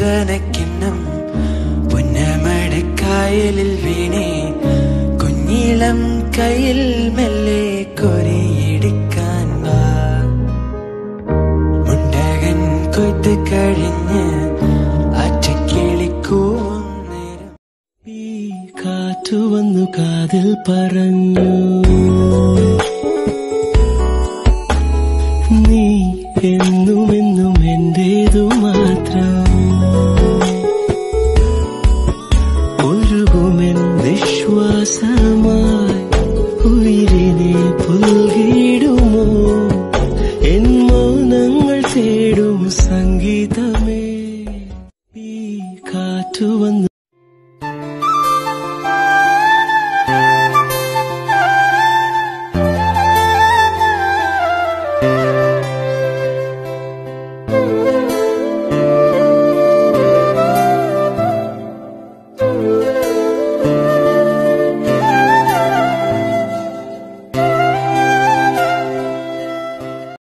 ചന്ദനക്കിണ്ണം പുന്നമടക്കായലിൽ വീണേ കുഞ്ഞിളം കയ്യിൽ മെല്ലെ കൊരിയെടുക്കാൻ വാ മുണ്ടകൻ കൊയ്ത്ത് കഴിഞ്ഞ് അച്ചക്കിളിക്കൂവും നേരം ഈ കാറ്റു വന്നു കാതിൽ പറഞ്ഞു നീ എന്നും എന്നും എന്റേതു മാത്രം ഒഴുകുമെൻ വിശ്വാസമായി ഉയിരിനെ പുൽകിടുമോ എൻ മൗനങ്ങൾ തേടും സംഗീതമേ ഈ കാറ്റു വന്നു